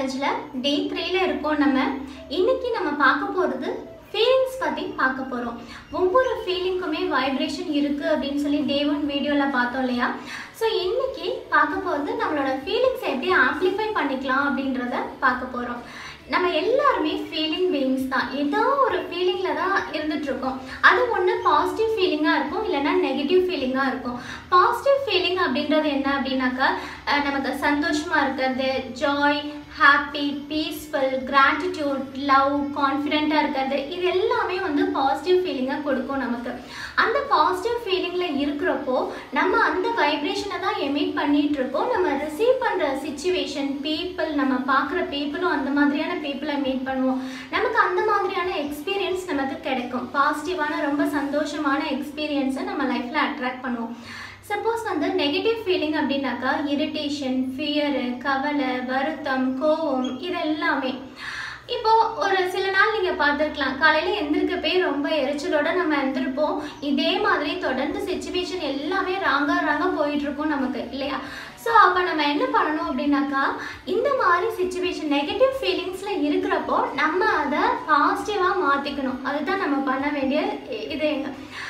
சேலஞ்சில் டே த்ரீல இருக்கோம் நம்ம இன்னைக்கு நம்ம பார்க்க போகிறது ஃபீலிங்ஸ் பற்றி பார்க்க போகிறோம் ஒவ்வொரு ஃபீலிங்க்குமே வைப்ரேஷன் இருக்குது அப்படின்னு சொல்லி டே ஒன் வீடியோவில் பார்த்தோம் இல்லையா ஸோ இன்னைக்கு பார்க்க போகிறது நம்மளோட ஃபீலிங்ஸை எப்படி ஆம்ப்ளிஃபை பண்ணிக்கலாம் அப்படின்றத பார்க்க போகிறோம் நம்ம எல்லாருமே ஃபீலிங் பீயிங்ஸ் தான் ஏதோ ஒரு ஃபீலிங்கில் தான் இருந்துட்டு இருக்கோம் அது ஒன்று பாசிட்டிவ் ஃபீலிங்காக இருக்கும் இல்லைன்னா நெகட்டிவ் ஃபீலிங்காக இருக்கும் பாசிட்டிவ் ஃபீலிங் அப்படின்றது என்ன அப்படின்னாக்கா அஹ் நமக்கு சந்தோஷமாக இருக்கிறது joy happy peaceful gratitude love கான்ஃபிடென்ட்டாக இருக்கிறது இது எல்லாமே வந்து பாசிட்டிவ் ஃபீலிங்கை கொடுக்கும் நமக்கு அந்த பாசிட்டிவ் ஃபீலிங்கில் இருக்கிறப்போ நம்ம அந்த வைப்ரேஷனை தான் எமிட் பண்ணிட்டு இருக்கோம் நம்ம ரிசீவ் பண்ணுற சுச்சுவேஷன் பீப்புள் நம்ம பார்க்குற பீப்புளும் அந்த மாதிரியான பீப்புளை மீட் பண்ணுவோம் நமக்கு அந்த மாதிரியான எக்ஸ்பீரியன்ஸ் நமக்கு கிடைக்கும் பாசிட்டிவான ரொம்ப சந்தோஷமான எக்ஸ்பீரியன்ஸை நம்ம லைஃப்பில் அட்ராக்ட் பண்ணுவோம் சப்போஸ் வந்து நெகட்டிவ் ஃபீலிங் அப்படின்னாக்கா இரிட்டேஷன் ஃபியரு கவலை வருத்தம் கோவம் இது எல்லாமே இப்போ ஒரு சில நாள் நீங்கள் பார்த்துருக்கலாம் காலையில் எந்திருக்கப்பே ரொம்ப எரிச்சலோட நம்ம எந்திருப்போம் இதே மாதிரி தொடர்ந்து சுச்சுவேஷன் எல்லாமே ராங்கா ராங்கா போயிட்டு இருக்கும் நமக்கு இல்லையா ஸோ அப்போ நம்ம என்ன பண்ணணும் அப்படின்னாக்கா இந்த மாதிரி சுச்சுவேஷன் நெகட்டிவ் ஃபீலிங்ஸில் இருக்கிறப்போ நம்ம அதை பாசிட்டிவாக மாற்றிக்கணும் அதுதான் நம்ம பண்ண வேண்டிய இ- இது எங்க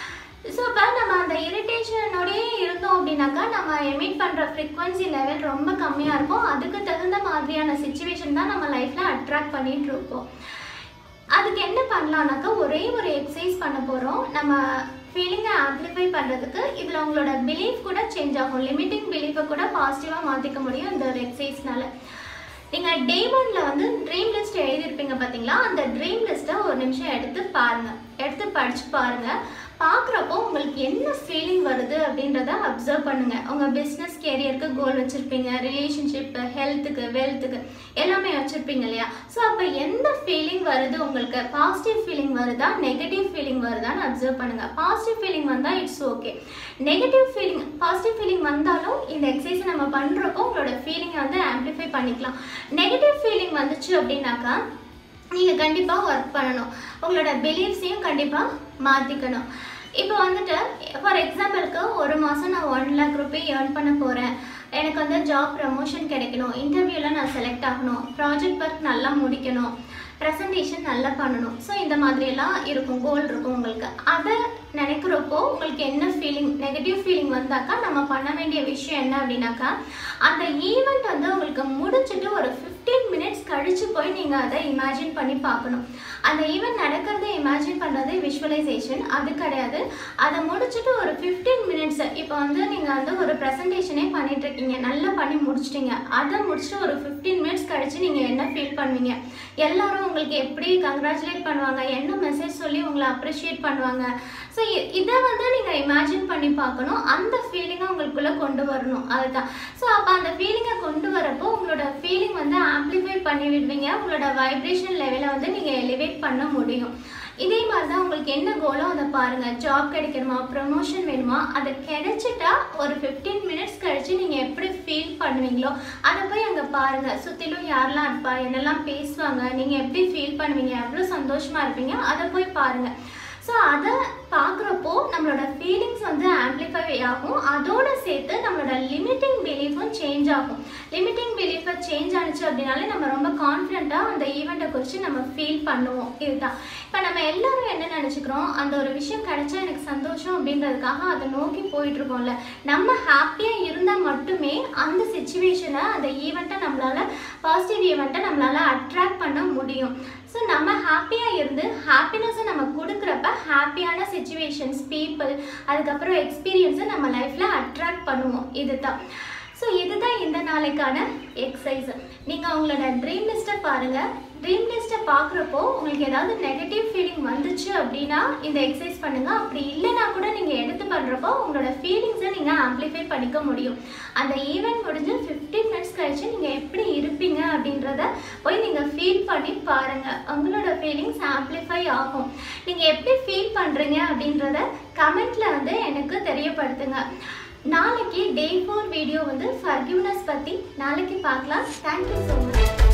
ஸோ இப்போ நம்ம அந்த இரிட்டேஷனோடயே இருந்தோம் அப்படின்னாக்கா நம்ம எமிட் பண்ணுற ஃப்ரீக்வன்சி லெவல் ரொம்ப கம்மியாக இருக்கும் அதுக்கு தகுந்த மாதிரியான சுச்சுவேஷன் தான் நம்ம லைஃப்பில் அட்ராக்ட் பண்ணிட்டு இருப்போம் அதுக்கு என்ன பண்ணலாம்னாக்கா ஒரே ஒரு எக்ஸசைஸ் பண்ண போகிறோம் நம்ம ஃபீலிங்கை ஆம்ப்ளிஃபை பண்ணுறதுக்கு இதில் உங்களோட பிலீஃப் கூட சேஞ்ச் ஆகும் லிமிட்டிங் பிலீஃபை கூட பாசிட்டிவாக மாற்றிக்க முடியும் இந்த ஒரு எக்ஸசைஸ்னால நீங்கள் டே ஒன்ல வந்து ட்ரீம் லிஸ்ட் எழுதியிருப்பீங்க பார்த்தீங்களா அந்த ட்ரீம் லிஸ்ட்டை ஒரு நிமிஷம் எடுத்து பாருங்கள் எடுத்து படித்து பாருங்கள் பார்க்குறப்போ உங்களுக்கு என்ன ஃபீலிங் வருது அப்படின்றத அப்சர்வ் பண்ணுங்கள் உங்கள் பிஸ்னஸ் கேரியருக்கு கோல் வச்சுருப்பீங்க ரிலேஷன்ஷிப்பு ஹெல்த்துக்கு வெல்த்துக்கு எல்லாமே வச்சுருப்பீங்க இல்லையா ஸோ அப்போ எந்த ஃபீலிங் வருது உங்களுக்கு பாசிட்டிவ் ஃபீலிங் வருதா நெகட்டிவ் ஃபீலிங் வருதான்னு அப்சர்வ் பண்ணுங்கள் பாசிட்டிவ் ஃபீலிங் வந்தால் it's okay negative feeling positive feeling வந்தாலும் இந்த எக்ஸசைஸ் நம்ம பண்ணுறப்போ உங்களோட ஃபீலிங்கை வந்து ஆம்ப்ளிஃபை பண்ணிக்கலாம் நெகட்டிவ் ஃபீலிங் வந்துச்சு அப்படின்னாக்கா நீங்கள் கண்டிப்பாக ஒர்க் பண்ணணும் உங்களோட பிலீஃப்ஸையும் கண்டிப்பாக மாற்றிக்கணும் இப்போ வந்துட்டு ஃபார் எக்ஸாம்பிளுக்கு ஒரு மாதம் நான் ஒன் லேக் ருபி ஏர்ன் பண்ண போகிறேன் எனக்கு வந்து ஜாப் ப்ரமோஷன் கிடைக்கணும் இன்டர்வியூவில் நான் செலக்ட் ஆகணும் ப்ராஜெக்ட் ஒர்க் நல்லா முடிக்கணும் ப்ரெசன்டேஷன் நல்லா பண்ணணும் ஸோ இந்த மாதிரியெல்லாம் இருக்கும் கோல் இருக்கும் உங்களுக்கு அதை நினைக்கிறப்போ உங்களுக்கு என்ன ஃபீலிங் நெகட்டிவ் ஃபீலிங் வந்தாக்கா நம்ம பண்ண வேண்டிய விஷயம் என்ன அப்படின்னாக்கா அந்த ஈவெண்ட் வந்து உங்களுக்கு முடிச்சுட்டு ஒரு ஃபிஃப்டீன் மினிட்ஸ் கழிச்சு போய் நீங்கள் அதை இமேஜின் பண்ணி பார்க்கணும் அந்த ஈவெண்ட் நடக்கிறத இமேஜின் பண்ணுறது விஷுவலைசேஷன் அது கிடையாது அதை முடிச்சுட்டு ஒரு ஃபிஃப்டீன் மினிட்ஸ் இப்போ வந்து நீங்கள் வந்து ஒரு ப்ரெசன்டேஷனே பண்ணிட்டு இருக்கீங்க நல்லா பண்ணி முடிச்சிட்டீங்க அதை முடிச்சுட்டு ஒரு ஃபிஃப்டீன் மினிட்ஸ் கழிச்சு நீங்கள் என்ன ஃபீல் பண்ணுவீங்க எல்லாரும் உங்களுக்கு எப்படி கங்க்ராச்சுலேட் பண்ணுவாங்க என்ன மெசேஜ் சொல்லி உங்களை அப்ரிஷியேட் பண்ணுவாங்க ஸோ இதை வந்து நீங்கள் இமேஜின் பண்ணி பார்க்கணும் அந்த ஃபீலிங்கை உங்களுக்குள்ளே கொண்டு வரணும் அதுதான் ஸோ அப்போ அந்த ஃபீலிங்கை கொண்டு வரப்போ உங்களோட ஃபீலிங் வந்து ஆம்ப்ளிஃபை பண்ணி விடுவீங்க உங்களோட வைப்ரேஷன் லெவலை வந்து நீங்கள் எலிவேட் பண்ண முடியும் இதே மாதிரி தான் உங்களுக்கு என்ன கோலோ அதை பாருங்கள் ஜாப் கிடைக்கணுமா ப்ரமோஷன் வேணுமா அது கிடைச்சிட்டா ஒரு ஃபிஃப்டீன் மினிட்ஸ் கழிச்சு நீங்கள் எப்படி ஃபீல் பண்ணுவீங்களோ அதை போய் அங்கே பாருங்கள் சுற்றிலும் யாரெல்லாம் இருப்பா என்னெல்லாம் பேசுவாங்க நீங்கள் எப்படி ஃபீல் பண்ணுவீங்க எவ்வளோ சந்தோஷமாக இருப்பீங்க அதை போய் பாருங்கள் ஸோ அதை பார்க்குறப்போ நம்மளோட ஃபீலிங்ஸ் வந்து ஆம்ப்ளிஃபை ஆகும் அதோட சேர்த்து நம்மளோட லிமிட்டிங் பிலீஃபும் சேஞ்ச் ஆகும் லிமிட்டிங் பிலீஃபை சேஞ்ச் ஆனிச்சு அப்படின்னாலே நம்ம ரொம்ப கான்ஃபிடென்ட்டாக அந்த ஈவெண்ட்டை குறித்து நம்ம ஃபீல் பண்ணுவோம் இதுதான் இப்போ நம்ம எல்லாரும் என்ன நினச்சிக்கிறோம் அந்த ஒரு விஷயம் கிடைச்சா எனக்கு சந்தோஷம் அப்படின்றதுக்காக அதை நோக்கி போயிட்டுருக்கோம்ல நம்ம ஹாப்பியாக இருந்தால் மட்டுமே அந்த சுச்சுவேஷனை அந்த ஈவெண்ட்டை நம்மளால் பாசிட்டிவ் ஈவெண்ட்டை நம்மளால் அட்ராக்ட் பண்ண முடியும் ஸோ நம்ம ஹாப்பியாக இருந்து ஹாப்பினஸை நம்ம கொடுக்குறப்ப ஹாப்பியான சுச்சுவேஷன்ஸ் பீப்புள் அதுக்கப்புறம் எக்ஸ்பீரியன்ஸை நம்ம லைஃப்பில் அட்ராக்ட் பண்ணுவோம் இதுதான் ஸோ இதுதான் இந்த நாளைக்கான எக்ஸசைஸ் நீங்கள் உங்களோட ட்ரீம் லிஸ்ட்டை பாருங்கள் ட்ரீம் லிஸ்ட்டை பார்க்குறப்போ உங்களுக்கு ஏதாவது நெகட்டிவ் ஃபீலிங் வந்துச்சு அப்படின்னா இந்த எக்ஸசைஸ் பண்ணுங்கள் அப்படி இல்லைனா கூட நீங்கள் எடுத்து பண்ணுறப்போ உங்களோட ஃபீலிங்ஸை நீங்கள் ஆம்ப்ளிஃபை பண்ணிக்க முடியும் அந்த ஈவெண்ட் முடிஞ்சு ஃபிஃப்டீன் மினிட்ஸ் கழிச்சு நீங்கள் எப்படி இருப்பீங்க அப்படின்றத போய் நீங்கள் ஃபீல் பண்ணி பாருங்கள் உங்களோட ஃபீலிங்ஸ் ஆம்ப்ளிஃபை ஆகும் நீங்கள் எப்படி ஃபீல் பண்ணுறீங்க அப்படின்றத கமெண்ட்டில் வந்து எனக்கு தெரியப்படுத்துங்க நாளைக்கு டே ஃபோர் வீடியோ வந்து ஃபர்கிவ்னஸ் பற்றி நாளைக்கு பார்க்கலாம் தேங்க்யூ ஸோ மச்